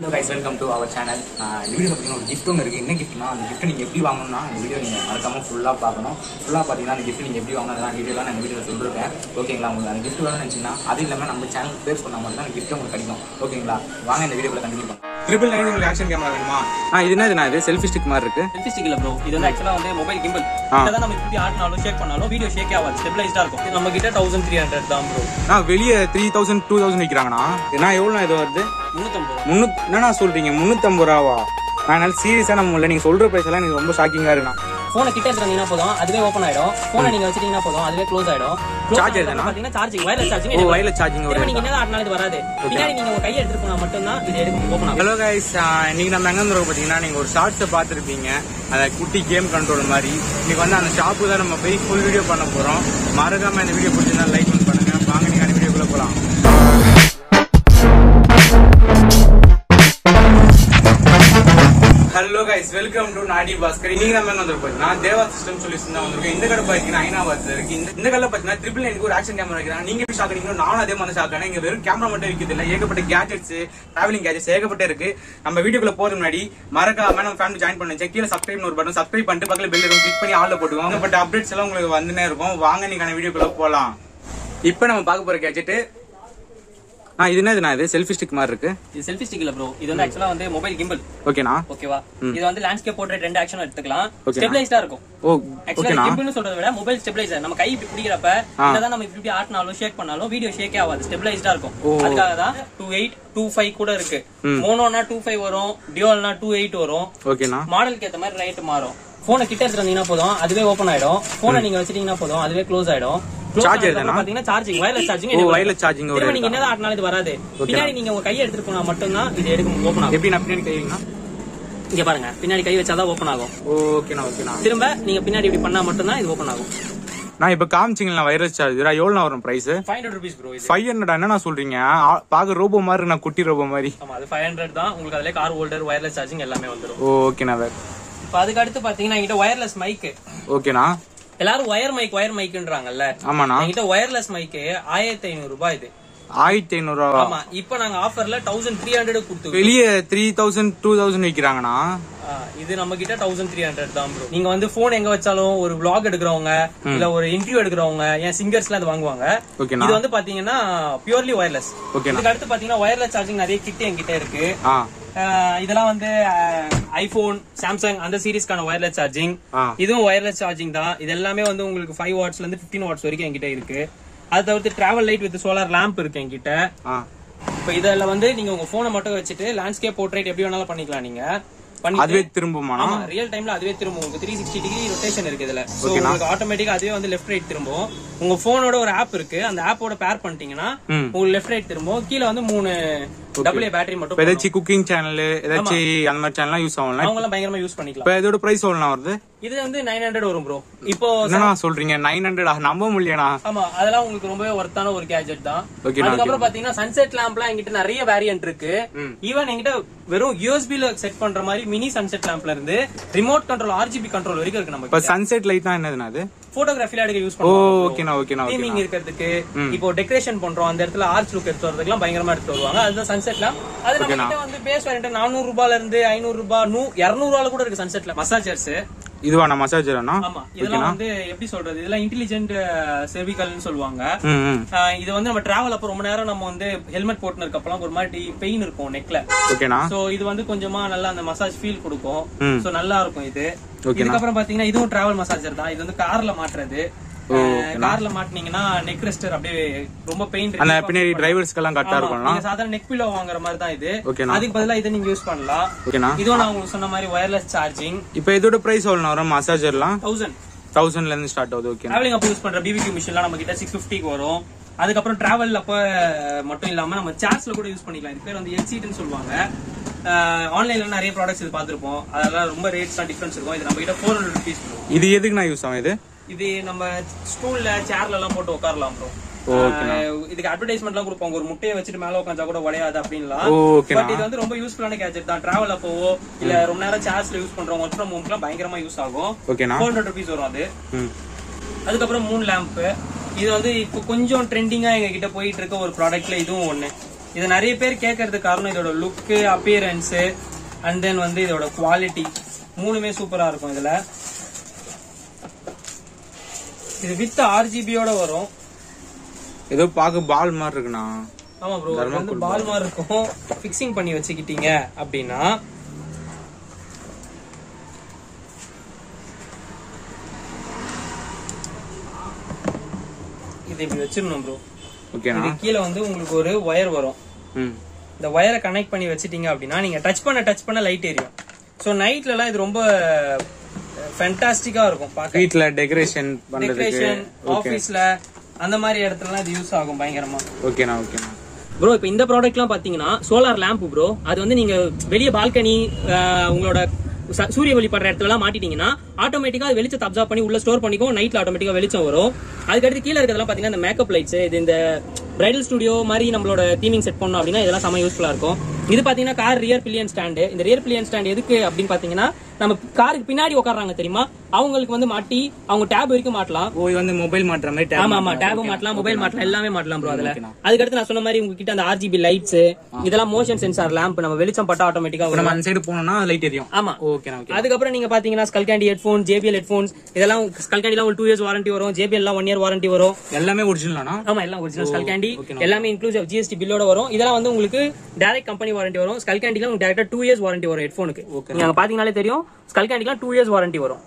Hello guys welcome to our channel இந்த video பார்த்தீங்கன்னா ஒரு gift ஒன்று இருக்குது என்ன கிஃப்ட்னா அந்த gift நீங்கள் எப்படி வாங்கணும்னா அந்த வீடியோ நீங்கள் மறக்காமல் ஃபுல்லாக பார்க்கணும் ஃபுல்லாக பார்த்தீங்கன்னா அந்த gift நீங்கள் எப்படி வாங்கணும் அதெல்லாம் டீட்டெயிலாக நான் இந்த வீடியோவில் சொல்லிருக்கேன் ஓகேங்களா உங்களுக்கு அந்த gift வேணும்னு நினச்சிங்கன்னா அது இல்லாமல் நம்ம சேனல் பேர் சொன்னால் மட்டும் தான் அந்த gift உங்களுக்கு கிடைக்கும் ஓகேங்களா வாங்க இந்த வீடியோவில் கண்டினியூ பண்ணலாம் ட்ரிபிள் நைன் உங்களுக்கு ஆக்ஷன் கேமரா வேணுமா ஆ இது என்ன இது செல்ஃபி ஸ்டிக் மாதிரி இருக்கு செல்ஃபி ஸ்டிக் இல்ல ப்ரோ இது வந்து ஆக்சுவலா வந்து மொபைல் கிம்பிள் இதான் நம்ம இப்படி ஆட்டினாலும் ஷேக் பண்ணாலும் வீடியோ ஷேக் ஆகாது ஸ்டெபிளைஸ்டா இருக்கும் இது நம்ம கிட்ட தௌசண்ட் த்ரீ ஹண்ட்ரட் தான் ப்ரோ நான் வெளியே த்ரீ தௌசண்ட் டூ தௌசண்ட் விற்கிறாங்கண்ணா நான் எவ்வளோ இது வருது முந்நூத்தம்பது முந்நூத் என்னண்ணா சொல்கிறீங்க முந்நூற்றம்பது ரூபாவா நான் என்னால் சீரியஸாக நம்ம இல்லை நீங்கள் சொல்கிற ப்ரைஸ் எல்லாம் எனக்கு ரொம்ப ஷாக்கிங்காக இருக்குண்ணா போனை கிட்ட எடுத்துட்டீங்கன்னா போதும் அதுவே ஓப்பன் ஆயிடும் போனை நீங்க வச்சிட்டீங்கன்னா போதும் அதுவே க்ளோஸ் ஆயிடும் Charger தானா? பாத்தீங்கன்னா சார்ஜிங் வயர்லெஸ் சார்ஜிங் ஓ வயர்லெஸ் சார்ஜிங் ஒரு நீங்க என்ன ஆட்டினாலும் இது வராது பின்னாடி நீங்க உங்க கையை எடுத்துட்டு போனா மட்டும் தான் இது எடுக்கும் ஓப்பன் ஆகும் ஹலோ கைஸ் இன்னைக்கு நம்ம எங்க வந்து பார்த்தீங்கன்னா நீங்க ஒரு ஷார்ட்ஸை பார்த்துருப்பீங்க அந்த குட்டி கேம் கண்ட்ரோல் மாதிரி இன்னைக்கு வந்து அந்த ஷாப்பு தான் நம்ம போய் ஃபுல் வீடியோ பண்ண போறோம் மறக்காம இந்த வீடியோ பிடிச்சிருந்தா லைக் பண்ணுங்க வாங்க நீங்க அந்த வீடியோக்குள்ள போலாம் ஹலோ கைஸ் வெல்கம் டு நாடி பாஸ்கர் இன்னைக்கு நம்ம எங்க வந்து பார்த்தீங்கன்னா தேவா சிஸ்டம் சொல்யூஷன் தான் வந்திருக்கோம் இந்த கடை பார்த்தீங்கன்னா ஐநாபாத்ல இருக்கு இந்த இந்த கடையில் பார்த்தீங்கன்னா ட்ரிபிள் நைனுக்கு ஒரு ஆக்ஷன் கேமரா வைக்கிறாங்க நீங்க எப்படி ஷாக் அடிக்கணும் நானும் அதே மாதிரி ஷாக் இங்க வெறும் கேமரா மட்டும் விற்கிறது இல்லை ஏகப்பட்ட கேஜெட்ஸ் டிராவலிங் கேஜெட்ஸ் ஏகப்பட்ட இருக்கு நம்ம வீடியோக்குள்ள போறது முன்னாடி மறக்காம நம்ம ஃபேமிலி ஜாயின் பண்ணுங்க கீழே சப்ஸ்கிரைப் ஒரு பட்டன் சப்ஸ்கிரைப் பண்ணிட்டு பக்கத்துல பெல் இருக்கும் கிளிக் பண்ணி ஆள்ல போட்டுக்கோங்க பட் அப்டேட்ஸ் எல்லாம் உங்களுக்கு வந்துனே இருக்கும் வாங்க நீங்க வீடியோக்குள்ள போலாம் இப்போ நம்ம பார்க்க போற கேஜெட் ஆ இது என்ன இது நான் இது செல்ஃபி ஸ்டிக் மாதிரி இருக்கு இது செல்ஃபி ஸ்டிக் இல்ல ப்ரோ இது வந்து ஆக்சுவலா வந்து மொபைல் கிம்பிள் ஓகேண்ணா ஓகேவா இது வந்து லேண்ட்ஸ்கேப் போர்ட்ரேட் ரெண்டு ஆக்ஷன் எடுத்துக்கலாம் Okay. ஸ்டெபிளைஸ்டா இருக்கும் ஓ ஆக்சுவலா ஓகேண்ணா கிம்பிள்னு சொல்றதை விட மொபைல் ஸ்டெபிளைசர் நம்ம கை இப்படி பிடிக்கிறப்ப என்னதான் நம்ம இப்படி ஆட்டினாலும் ஷேக் பண்ணாலும் வீடியோ ஷேக்கே ஆகாது ஸ்டெபிளைஸ்டா இருக்கும் அதுக்காக தான் டூ எயிட் டூ ஃபைவ் கூட இருக்கு மோனோனா டூ ஃபைவ் வரும் டியோல்னா டூ எயிட் வரும் ஓகேண்ணா மாடலுக்கு ஏத்த மாதிரி ரேட் மாறும் போனை கிட்ட எடுத்துட்டு வந்தீங்கன்னா போதும் அதுவே ஓபன் ஆயிடும் போனை நீங்க வச்சிட்டீங்கன்னா போதும் அதுவே க்ளோஸ் ஆயிடும் Close Charger ஆனதுக்கு தானா? அப்புறம் பாத்தீங்கன்னா சார்ஜிங் வயர்லெஸ் சார்ஜிங் ஓ wireless charging ஒரு திரும்ப நீங்க என்னதான் ஆட்டினாலும் இது வராது பின்னாடி நீங்க உங்க கையை எடுத்துட்டு போனா மட்டும்தான் இது எடுக்கும் ஓபன் ஆகும் எப்படி நான் பின்னாடி கைவிங்கண்ணா இங்க பாருங்க பின்னாடி கை வச்சாதான் ஓபன் ஆகும் ஓகேண்ணா ஓகேண்ணா திரும்ப நீங்க பின்னாடி இப்படி பண்ணா மட்டும்தான் இது ஓபன் ஆகும் நான் இப்ப காமிச்சிங்களா வைரஸ் சார்ஜர் எவ்வளவு வரும் price five hundred rupees bro இது ஃபைவ் ஹண்ட்ரட் என்ன சொல்றீங்க ஆ, பாக்க ரோபோ மாதிரி இருக்கு, நான் குட்டி ரோபோ மாதிரி ஆமா அது ஃபைவ் ஹண்ட்ரட் தான் உங்களுக்கு அதுல கார் ஹோல்டர் வயர்லெஸ் சார்ஜிங் எல்லாமே வந்துரும் ஓகேண்ணா வேற இப்போ அதுக்கு அடுத்து பாத்தீங்கன்னா என்கிட்ட வயர்லெஸ் மைக் ஓகேண்ணா எல்லாரும் ஒயர் மைக் ஒயர் மைக்ன்றாங்கல்ல ஆமாண்ணா என்கிட்ட ஒயர்லெஸ் மைக்கு ஆயிரத்தி ஐநூறு ரூபாய் இது ஆயிரத்தி ஐநூறு ரூபா ஆமா இப்போ நாங்க ஆஃபர்ல தௌசண்ட் த்ரீ ஹண்ட்ரட் கொடுத்து வெளியே த்ரீ தௌசண்ட் டூ தௌசண்ட் விற்கிறாங்கண்ணா இது நம்ம கிட்ட தௌசண்ட் த்ரீ ஹண்ட்ரட் தான் ப்ரோ நீங்க வந்து போன் எங்க வச்சாலும் ஒரு vlog எடுக்கிறவங்க இல்ல ஒரு இன்டர்வியூ எடுக்கிறவங்க ஏன் சிங்கர்ஸ் எல்லாம் இது வாங்குவாங்க ஓகேண்ணா இது வந்து பாத்தீங்கன்னா பியூர்லி ஒயர்லெஸ் ஓகேண்ணா இதுக்கு அடுத்து பாத்தீங்கன்னா ஒயர்லெஸ் சார்ஜிங் நிறைய கிட் என்கிட்ட இருக்கு ஆ ஆஹ் இதெல்லாம் வந்து ஐபோன் சாம்சங் அந்த சீரிஸ்க்கான ஒயர்லெஸ் சார்ஜிங் ஆ இதுவும் ஒயர்லெஸ் சார்ஜிங் தான் இது எல்லாமே வந்து உங்களுக்கு ஃபைவ் வாட்ஸ்ல இருந்து 15 வாட்ஸ் வரைக்கும் என்கிட்ட இருக்கு அது தவிர்த்து travel light with solar lamp இருக்கு என்கிட்ட ஆ இப்போ இதுல வந்து நீங்க உங்க போனை மட்டும் வச்சுட்டு லேண்ட்ஸ்கேப் போர்ட்ரேட் எப்படி வேணாலும் பண்ணிக்கலாம் நீங்க பண்ணி அதுவே திரும்புமாண்ணா ஆமா ரியல் டைம்ல அதுவே திரும்பும் உங்களுக்கு த்ரீ சிக்ஸ்டி டிகிரி ரொட்டேஷன் இருக்கு இதுல சோ உங்களுக்கு ஆட்டோமேட்டிக்கா அதுவே வந்து லெஃப்ட் ரைட் திரும்பும் உங்க போனோட ஒரு ஆப் இருக்கு அந்த ஆப்போட பேர் பண்ணிட்டீங்கன்னா ம். உங்களுக்கு லெஃப்ட் ரைட் திரும்பும் கீழ வந்து மூணு டபுள் ஏ பேட்டரி மட்டும் இப்போ ஏதாச்சும் குக்கிங் சேனல் ஏதாச்சும் அந்த மாதிரி சேனல்லாம் யூஸ் ஆகும்ல அவங்க எல்லாம் பயங்கரமா யூஸ் பண்ணிக்கலாம் இப்போ இதோட பிரைஸ் எவ்வளோ வருது இது வந்து நைன் ஹண்ட்ரட் வரும் ப்ரோ இப்போ என்னண்ணா சொல்றீங்க நைன் ஹண்ட்ரடா நம்ப முடியலண்ணா ஆமா அதெல்லாம் உங்களுக்கு ரொம்பவே ஒர்த்தான ஒரு கேஜெட் தான் ஓகேண்ணா அதுக்கப்புறம் பாத்தீங்கன்னா சன்செட் லேம்ப்லாம் என்கிட்ட நிறைய வேரியன்ட் இருக்கு ஈவன் என்கிட்ட வெறும் யூஎஸ்பி ல செட் பண்ற மாதிரி மினி சன்செட் லேம்ப்ல இருந்து ரிமோட் கண்ட்ரோல் ஆர்ஜிபி கண்ட்ரோல் வரைக்கும் இருக்கு இப்போ நமக்கு சன்செட் லைட் தான் என்னதுண்ணா அது போட்டோகிராஃபில எடுக்க யூஸ் ஓ பண்ணுவோம் ஓகேண்ணா ஓகேண்ணா ஓகேண்ணா தீமிங் இருக்கிறதுக்கு இப்போ டெக்கரேஷன் பண்றோம் அந்த இடத்துல ஆர்ச் லுக் எடுத்து வரதுக்குலாம் பயங்கரமா எடுத்து வருவாங்க அதுதான் சன்செட்ல அது நம்ம கிட்ட வந்து பேஸ் வேரியன்ட் நானூறு ரூபாயில இருந்து ஐநூறு ரூபாய் நூ இருநூறு ரூபாயில கூட இருக்கு சன்செட்ல மசாஜர்ஸ் இதுவா நான் மசாஜர் அண்ணா ஆமா இதெல்லாம் வந்து எப்படி சொல்றது இதெல்லாம் இன்டெலிஜென்ட் செர்விக்கல்னு சொல்லுவாங்க ம் ம் ஆஹ் இது வந்து நம்ம டிராவல் அப்போ ரொம்ப நேரம் நம்ம வந்து ஹெல்மெட் போட்டுன்னு இருக்கப்பலாம் ஒரு மாதிரி பெயின் இருக்கும் நெக்ல ஓகேண்ணா சோ இது வந்து கொஞ்சமா நல்லா அந்த மசாஜ் ஃபீல் கொடுக்கும் ம். சோ நல்லா இருக்கும் இது ஓகேண்ணா. இதுக்கப்புறம் பாத்தீங்கன்னா இதுவும் டிராவல் மசாஜர் தான் இது வந்து கார்ல மாட்டுறது கார்ல மாட்டினீங்கன்னா நெக் ரெஸ்டர் அப்படியே ரொம்ப பெயின் அந்த பின்னாடி டிரைவர்ஸ்க்கெல்லாம் கரெக்டா இருக்கும்ல நீங்க சாதாரண நெக் பில்லோ வாங்குற மாதிரி தான் இது ஓகேண்ணா அதுக்கு பதிலா இதை நீங்க யூஸ் பண்ணலாம் ஓகேண்ணா இதுவும் நான் உங்களுக்கு சொன்ன மாதிரி ஒயர்லெஸ் சார்ஜிங் இப்போ இதோட பிரைஸ் எவ்வளோ வரும் மசாஜர்லாம் தௌசண்ட் தௌசண்ட்ல இருந்து ஸ்டார்ட் ஆகுது ஓகே டிராவலிங் அப்போ யூஸ் பண்ற பிபிக்யூ மிஷின்லாம் நம்ம கிட்ட சிக்ஸ் ஃபிஃப்டிக்கு வரும் அதுக்கப்புறம் டிராவல் அப்ப மட்டும் இல்லாம நம்ம சேர்ஸ்ல கூட யூஸ் பண்ணிக்கலாம் இது பேர் வந்து எக்ஸீட்னு சொல்லுவாங்க ஆன்லைன்ல நிறைய ப்ராடக்ட்ஸ் இது பார்த்திருப்போம் அதெல்லாம் ரொம்ப ரேட்ஸ்லாம் டிஃபரன்ஸ் இருக்கும் இது நம்ம கிட்ட ஃபோர் ஹண்ட்ரட் ருபீஸ் இது எதுக்கு நான் யூஸ் ஆகும் இது இது நம்ம ஸ்டூல்ல சேர்ல எல்லாம் போட்டு உட்காரலாம் ப்ரோ ஓகேண்ணா. இதுக்கு அட்வர்டைஸ்மெண்ட்லாம் கொடுப்பாங்க ஒரு முட்டையை வச்சுட்டு மேல உட்காந்தா கூட உடையாது அப்படின்லாம் ஓகேண்ணா பட் இது வந்து ரொம்ப யூஸ்ஃபுல்லான கேஜெட் தான் டிராவல் அப்போவோ இல்ல ரொம்ப நேரம் சேர்ஸ்ல யூஸ் பண்றோம் ஒர்க் ஃப்ரம் ஹோம்க்குலாம் பயங்கரமா யூஸ் ஆகும் ஓகேண்ணா ஃபோர் ஹண்ட்ரட் ருபீஸ் வரும் அது ம் அதுக்கப்புறம் மூன் லேம்ப் இது வந்து இப்போ கொஞ்சம் ட்ரெண்டிங்கா எங்க கிட்ட போயிட்டு இருக்க ஒரு ப்ராடக்ட்ல இதுவும் ஒண்ணு இது நிறைய பேர் கேட்கறதுக்கு காரணம் இதோட லுக்கு அப்பியரன்ஸ் அண்ட் தென் வந்து இதோட குவாலிட்டி மூணுமே சூப்பரா இருக்கும் இதுல இது வித் ஆர்ஜிபியோட வரும் ஏதோ பார்க்க பால் மாதிரி இருக்குண்ணா ஆமா ப்ரோ இது வந்து பால் மாதிரி இருக்கும் ஃபிக்ஸிங் பண்ணி வச்சுக்கிட்டீங்க அப்படின்னா இது இப்படி வச்சிடணும் ப்ரோ ஓகேண்ணா இது கீழே வந்து உங்களுக்கு ஒரு ஒயர் வரும் ம் இந்த ஒயரை கனெக்ட் பண்ணி வச்சிட்டீங்க அப்படின்னா நீங்க டச் பண்ண டச் பண்ண லைட் எரியும் ஸோ நைட்ல எல்லாம் இது ரொம்ப ஃபென்டாஸ்டிக்கா இருக்கும் பார்க்க வீட்ல டெக்கரேஷன் பண்றதுக்கு டெக்கரேஷன் ஆபீஸ்ல அந்த மாதிரி இடத்துலலாம் இது யூஸ் ஆகும் பயங்கரமா ஓகேண்ணா ஓகேண்ணா ப்ரோ இப்போ இந்த ப்ராடக்ட்லாம் பாத்தீங்கன்னா சோலார் லேம்ப் ப்ரோ அது வந்து நீங்க வெளிய பால்கனி உங்களோட ச- சூரிய ஒளி படுற இடத்துலலாம் மாட்டிட்டீங்கன்னா ஆட்டோமேட்டிக்கா அது வெளிச்சத்தை அப்சர்வ் பண்ணி உள்ள ஸ்டோர் பண்ணிக்கும் நைட்ல ஆட்டோமேட்டிக்கா வெளிச்சம் வரும் அதுக்கடுத்து கீழே இருக்கிறதெல்லாம் பாத்தீங்கன்னா இந்த மேக்கப் லைட்ஸ் இது இந்த பிரைடல் ஸ்டுடியோ மாதிரி நம்மளோட தீமிங் செட் பண்ணோம் அப்படின்னா இதெல்லாம் செம யூஸ்ஃபுல்லா இருக்கும் இது பாத்தீங்கன்னா கார் ரியர் பில்லியன் ஸ்டாண்டு இந்த ரியர் பில்லியன் ஸ்டாண்ட் எதுக்கு அப்படின்னு பாத்தீங்கன்னா நம்ம காருக்கு பின்னாடி உட்கார்றாங்க தெரியுமா அவங்களுக்கு வந்து மாட்டி அவங்க டேப் வரைக்கும் மாட்டலாம் ஓ இது வந்து மொபைல் மாட்டுற மாதிரி tab ஆமா ஆமா மாட்டுற டேபும் மாட்டலாம் மொபைல் மாட்டலாம் எல்லாமே மாட்டலாம் ப்ரோ அதுல அதுக்கடுத்து நான் சொன்ன மாதிரி உங்ககிட்ட அந்த ஆர்ஜிபி லைட்ஸ் இதெல்லாம் மோஷன் சென்சார் லேம்ப் நம்ம வெளிச்சம் பட்டா ஆட்டோமேட்டிக்கா இப்ப நம்ம அந்த சைடு போனோம்னா லைட் எரியும் ஆமா ஓகேண்ணா ஓகே அதுக்கப்புறம் நீங்க பாத்தீங்கன்னா ஸ்கல்கேண்டி ஹெட்ஃபோன் ஜேபிஎல் ஹெட்ஃபோன்ஸ் இதெல்லாம் ஸ்கல்கேண்டிலாம் ஒரு டூ இயர்ஸ் வாரண்டி வரும் ஜேபிஎல் எல்லாம் ஒன் இயர் வாரண்டி வரும் எல்லாமே ஒரிஜினலாண்ணா ஆமா எல்லாம் ஒரிஜினல் ஸ்கல்கேண்டி எல்லாமே இன்க்ளூசிவ் ஜிஎஸ்டி பில்லோட வரும் இதெல்லாம் வந்து உங்களுக்கு டைரக்ட் கம்பெனி வாரண்டி வரும் ஸ்கல்கேண்டில உங்களுக்கு டேரக்டா டூ இயர்ஸ் வாரண்டி வரும் ஹெட்ஃபோனுக்கு நீங்க பாத்தீங்கன்னாலே தெரியும் ஸ்கல்கேண்டிலாம் டூ இயர்ஸ் வாரண்டி வரும்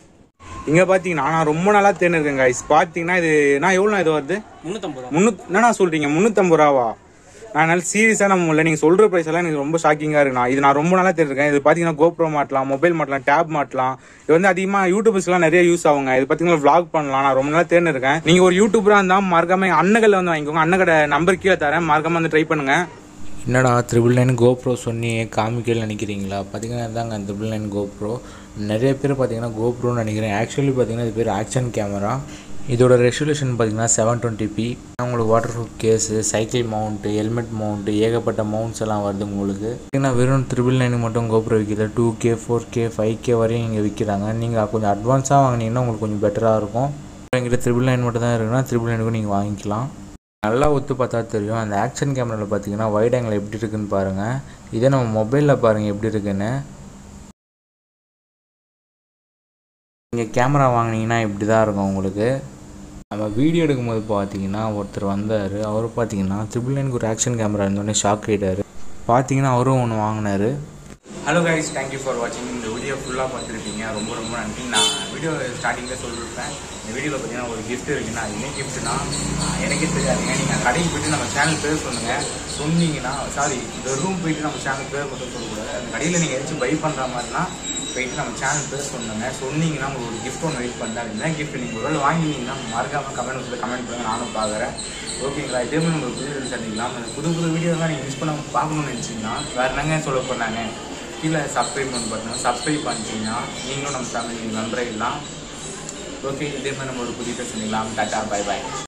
இங்க பாத்தீங்கன்னா நான் ரொம்ப நாளா தேர்ந்து இருக்கேன் guys பாத்தீங்கன்னா இது நான் எவ்வளவு இது வருது முன்னூத்தம்பது ரூபா முன்னூத் என்னண்ணா சொல்றீங்க முன்னூத்தம்பது ரூபாவா நான் நல்ல சீரியஸா நம்ம இல்லை நீங்க சொல்ற பிரைஸ் எல்லாம் எனக்கு ரொம்ப ஷாக்கிங்கா இருக்குண்ணா இது நான் ரொம்ப நாளா தெரிஞ்சிருக்கேன் இது பாத்தீங்கன்னா கோப்ரோ மாட்டலாம் மொபைல் மாட்டலாம் டேப் மாட்டலாம் இது வந்து அதிகமா யூடியூபர்ஸ் எல்லாம் நிறைய யூஸ் ஆகுங்க இது பாத்தீங்கன்னா vlog பண்ணலாம் நான் ரொம்ப நாளா தேர்ந்து இருக்கேன் நீங்க ஒரு யூடியூபரா இருந்தா மறக்காம எங்க அண்ணகல்ல வந்து வாங்கிக்கோங்க அண்ணகடை நம்பர் கீழே தரேன் மறக்காம வந்து ட்ரை பண்ணுங்க என்னடா த்ரிபிள் நைன் கோப்ரோ சொன்னி காமிக்கல நினைக்கிறீங்களா பார்த்தீங்கன்னா இதாங்க த்ரிபிள் நைன் கோப்ரோ நிறைய பேர் பார்த்தீங்கன்னா கோப்ரோன்னு நினைக்கிறேன் ஆக்சுவலி பார்த்தீங்கன்னா இது பேர் ஆக்ஷன் கேமரா இதோட ரெசல்யூஷன் பார்த்தீங்கன்னா செவன் டுவெண்ட்டி பி உங்களுக்கு waterproof case cycle mount helmet mount ஏகப்பட்ட மவுண்ட்ஸ் எல்லாம் வருது உங்களுக்கு பார்த்தீங்கன்னா வெறும் த்ரிபிள் நைன் மட்டும் கோப்ரோ விற்கிது two K four K five K வரையும் இங்கே விற்கிறாங்க நீங்கள் கொஞ்சம் அட்வான்ஸாக வாங்கினீங்கன்னா உங்களுக்கு கொஞ்சம் பெட்டராக இருக்கும் எங்கிட்ட த்ரிபிள் நைன் மட்டும் தான் இருக்குன்னா த்ரிபிள் நைனுக்கும் நீங்கள் வாங்கிக்கலாம் நல்லா ஒத்து பார்த்தா தெரியும் அந்த ஆக்ஷன் கேமராவில் பார்த்தீங்கன்னா வைட் ஆங்கிள் எப்படி இருக்குன்னு பாருங்கள் இதே நம்ம மொபைலில் பாருங்கள் எப்படி இருக்குன்னு நீங்கள் கேமரா வாங்கினீங்கன்னா இப்படி தான் இருக்கும் உங்களுக்கு நம்ம வீடியோ எடுக்கும்போது பார்த்தீங்கன்னா ஒருத்தர் வந்தார் அவர் பார்த்தீங்கன்னா ட்ரிபிள் நைனுக்கு ஒரு ஆக்ஷன் கேமரா இருந்தோடனே ஷாக் ஆகிட்டார் பார்த்தீங்கன்னா அவரும் ஒன்று வாங்கினாரு ஹலோ கைஸ் தேங்க்யூ ஃபார் வாட்சிங் இந்த வீடியோ ஃபுல்லாக பார்த்துருக்கீங்க ரொம்ப ரொம்ப நன்றி நான் வீடியோ ஸ்டார்டிங்கில் சொல்லியிருப்பேன் இந்த வீடியோவில் பார்த்தீங்கன்னா ஒரு gift இருக்குன்னா அது என்ன கிஃப்ட்னா எனக்கே தெரியாதுங்க நீங்கள் கடைக்கு போயிட்டு நம்ம சேனல் பேர் சொல்லுங்கள் சொன்னீங்கன்னா சாரி இந்த ரூம் போயிட்டு நம்ம சேனல் பேர் மட்டும் சொல்லக்கூடாது அந்த கடையில் நீங்கள் ஏதாச்சும் பை பண்ணுற மாதிரினா போயிட்டு நம்ம சேனல் பேர் சொன்னோங்க சொன்னீங்கன்னா உங்களுக்கு ஒரு gift ஒன்று வெயிட் பண்ணுறேன் அது என்ன gift நீங்கள் ஒரு வேளை வாங்கினீங்கன்னா மறக்காமல் கமெண்ட் பாக்ஸில் கமெண்ட் பண்ணுங்க நானும் பார்க்குறேன் ஓகேங்களா இதே மாதிரி நம்ம புது வீடியோ சந்திக்கலாம் அந்த புது புது வீடியோலாம் நீங்கள் மிஸ் பண்ண பார்க்கணும்னு நினச்சிங்கன்னா வேறு என்னங்க சொல்ல போனாங்க கீழே சப்ஸ்கிரைப் பண்ணி பார்த்தீங்கன்னா சப்ஸ்கிரைப் பண்ணிட்டீங்கன்னா நீங்களும் நம்ம ஃபேமிலி நண்பர்கள் தான் ஓகே இதே மாதிரி நம்ம ஒரு புதிய சந்திக்கலாம் டாட்டா பை பாய்